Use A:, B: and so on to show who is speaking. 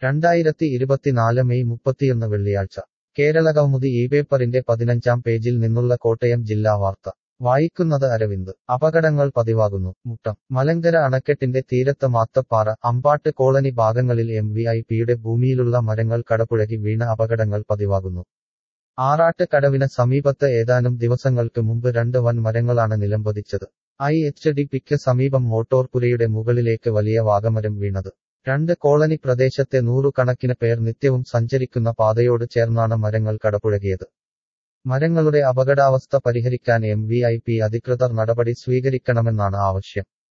A: രണ്ടായിരത്തി ഇരുപത്തിനാല് മെയ് മുപ്പത്തിയൊന്ന് വെള്ളിയാഴ്ച കേരള കൗമുദി ഈ പേപ്പറിന്റെ പതിനഞ്ചാം പേജിൽ നിന്നുള്ള കോട്ടയം ജില്ലാ വാർത്ത വായിക്കുന്നത് അരവിന്ദ് അപകടങ്ങൾ പതിവാകുന്നു മുട്ടം മലങ്കര അണക്കെട്ടിന്റെ തീരത്ത് മാത്തപ്പാറ അമ്പാട്ട് കോളനി ഭാഗങ്ങളിൽ എം വി ഐ പിയുടെ ഭൂമിയിലുള്ള മരങ്ങൾ കടപുഴകി വീണ അപകടങ്ങൾ പതിവാകുന്നു ആറാട്ട് കടവിന് സമീപത്ത് ഏതാനും ദിവസങ്ങൾക്ക് മുമ്പ് രണ്ട് വൻ മരങ്ങളാണ് നിലംപതിച്ചത് ഐ എച്ച് ഡി പിക്ക് സമീപം മോട്ടോർ പുരയുടെ മുകളിലേക്ക് വലിയ വാഗമരം വീണത് രണ്ട് കോളനി പ്രദേശത്തെ നൂറുകണക്കിന് പേർ നിത്യവും സഞ്ചരിക്കുന്ന പാതയോട് ചേർന്നാണ് മരങ്ങൾ കടപുഴകിയത് മരങ്ങളുടെ അപകടാവസ്ഥ പരിഹരിക്കാൻ എം വി ഐ പി അധികൃതർ നടപടി സ്വീകരിക്കണമെന്നാണ് ആവശ്യം